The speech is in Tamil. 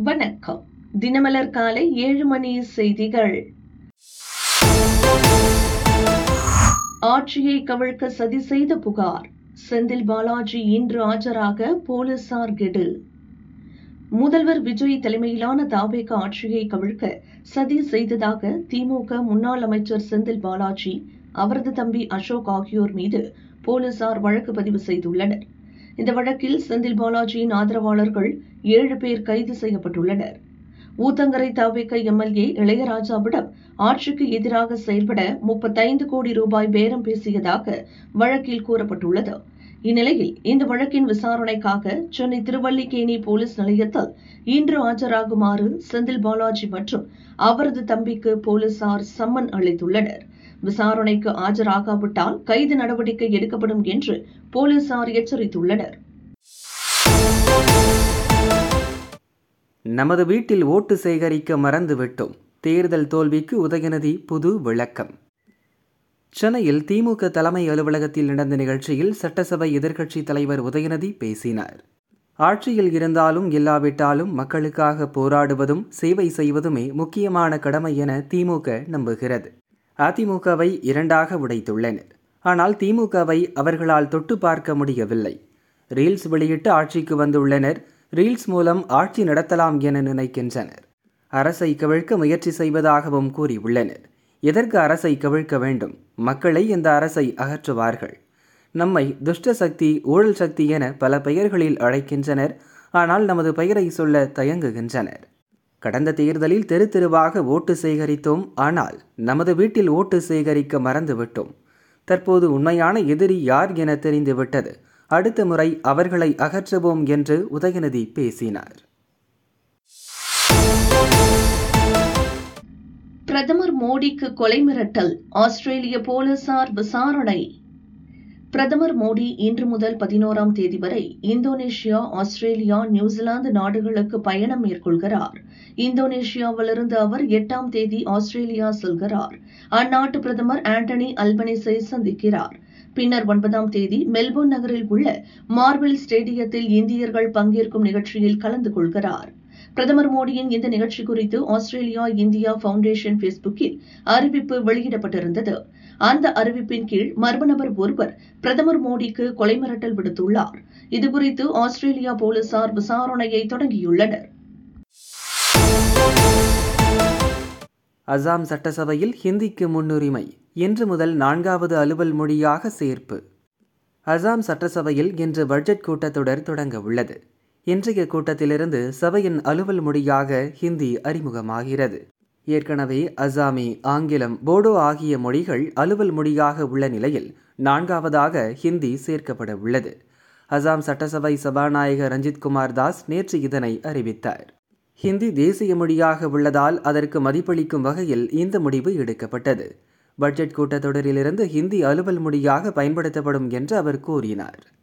வணக்கம் தினமலர் காலை ஏழு மணி செய்திகள் ஆட்சியை கவிழ்க்க சதி செய்த புகார் செந்தில் பாலாஜி இன்று ஆஜராக போலீசார் கெடு முதல்வர் விஜய் தலைமையிலான தாவேக ஆட்சியை கவிழ்க்க சதி செய்ததாக திமுக முன்னாள் அமைச்சர் செந்தில் பாலாஜி அவரது தம்பி அசோக் ஆகியோர் மீது போலீசார் வழக்கு பதிவு செய்துள்ளனர் இந்த வழக்கில் செந்தில் பாலாஜியின் ஆதரவாளர்கள் ஏழு பேர் கைது செய்யப்பட்டுள்ளனர் ஊத்தங்கரை தாவேக எம்எல்ஏ இளையராஜாவிடம் ஆட்சிக்கு எதிராக செயல்பட முப்பத்தைந்து கோடி ரூபாய் பேரம் பேசியதாக வழக்கில் கூறப்பட்டுள்ளது இந்நிலையில் இந்த வழக்கின் விசாரணைக்காக சென்னை திருவல்லிக்கேணி போலீஸ் நிலையத்தில் இன்று ஆஜராகுமாறு செந்தில் பாலாஜி மற்றும் அவரது தம்பிக்கு போலீசார் சம்மன் அளித்துள்ளனர் விசாரணைக்கு ஆஜராகாவிட்டால் கைது நடவடிக்கை எடுக்கப்படும் என்று போலீசார் எச்சரித்துள்ளனர் நமது வீட்டில் ஓட்டு சேகரிக்க மறந்துவிட்டோம் தேர்தல் தோல்விக்கு உதயநிதி புது விளக்கம் சென்னையில் திமுக தலைமை அலுவலகத்தில் நடந்த நிகழ்ச்சியில் சட்டசபை எதிர்க்கட்சித் தலைவர் உதயநிதி பேசினார் ஆட்சியில் இருந்தாலும் இல்லாவிட்டாலும் மக்களுக்காக போராடுவதும் சேவை செய்வதுமே முக்கியமான கடமை என திமுக நம்புகிறது அதிமுகவை இரண்டாக உடைத்துள்ளனர் ஆனால் திமுகவை அவர்களால் தொட்டு பார்க்க முடியவில்லை ரீல்ஸ் வெளியிட்டு ஆட்சிக்கு வந்துள்ளனர் ரீல்ஸ் மூலம் ஆட்சி நடத்தலாம் என நினைக்கின்றனர் அரசை கவிழ்க்க முயற்சி செய்வதாகவும் கூறியுள்ளனர் எதற்கு அரசை கவிழ்க்க வேண்டும் மக்களை இந்த அரசை அகற்றுவார்கள் நம்மை துஷ்ட சக்தி ஊழல் சக்தி என பல பெயர்களில் அழைக்கின்றனர் ஆனால் நமது பெயரை சொல்ல தயங்குகின்றனர் கடந்த தேர்தலில் தெரு தெருவாக ஓட்டு சேகரித்தோம் ஆனால் நமது வீட்டில் ஓட்டு சேகரிக்க மறந்துவிட்டோம் தற்போது உண்மையான எதிரி யார் என தெரிந்துவிட்டது அடுத்த முறை அவர்களை அகற்றுவோம் என்று உதயநிதி பேசினார் பிரதமர் மோடிக்கு கொலை மிரட்டல் ஆஸ்திரேலிய போலீசார் விசாரணை பிரதமர் மோடி இன்று முதல் பதினோராம் தேதி வரை இந்தோனேஷியா ஆஸ்திரேலியா நியூசிலாந்து நாடுகளுக்கு பயணம் மேற்கொள்கிறார் இந்தோனேஷியாவிலிருந்து அவர் எட்டாம் தேதி ஆஸ்திரேலியா செல்கிறார் அந்நாட்டு பிரதமர் ஆண்டனி அல்பனிஸை சந்திக்கிறார் பின்னர் ஒன்பதாம் தேதி மெல்போர்ன் நகரில் உள்ள மார்பிள் ஸ்டேடியத்தில் இந்தியர்கள் பங்கேற்கும் நிகழ்ச்சியில் கலந்து கொள்கிறார் பிரதமர் மோடியின் இந்த நிகழ்ச்சி குறித்து ஆஸ்திரேலியா இந்தியா ஃபவுண்டேஷன் ஃபேஸ்புக்கில் அறிவிப்பு வெளியிடப்பட்டிருந்தது அந்த அறிவிப்பின் கீழ் மர்ம நபர் ஒருவர் பிரதமர் மோடிக்கு கொலை மிரட்டல் விடுத்துள்ளார் இதுகுறித்து ஆஸ்திரேலியா போலீசார் விசாரணையை தொடங்கியுள்ளனர் அசாம் சட்டசபையில் ஹிந்திக்கு முன்னுரிமை இன்று முதல் நான்காவது அலுவல் மொழியாக சேர்ப்பு அசாம் சட்டசபையில் இன்று பட்ஜெட் கூட்டத்தொடர் தொடங்க உள்ளது இன்றைய கூட்டத்திலிருந்து சபையின் அலுவல் மொழியாக ஹிந்தி அறிமுகமாகிறது ஏற்கனவே அசாமி ஆங்கிலம் போடோ ஆகிய மொழிகள் அலுவல் மொழியாக உள்ள நிலையில் நான்காவதாக ஹிந்தி சேர்க்கப்பட உள்ளது அசாம் சட்டசபை சபாநாயகர் ரஞ்சித் குமார் தாஸ் நேற்று இதனை அறிவித்தார் ஹிந்தி தேசிய மொழியாக உள்ளதால் அதற்கு மதிப்பளிக்கும் வகையில் இந்த முடிவு எடுக்கப்பட்டது பட்ஜெட் கூட்டத்தொடரிலிருந்து ஹிந்தி அலுவல் மொழியாக பயன்படுத்தப்படும் என்று அவர் கூறினார்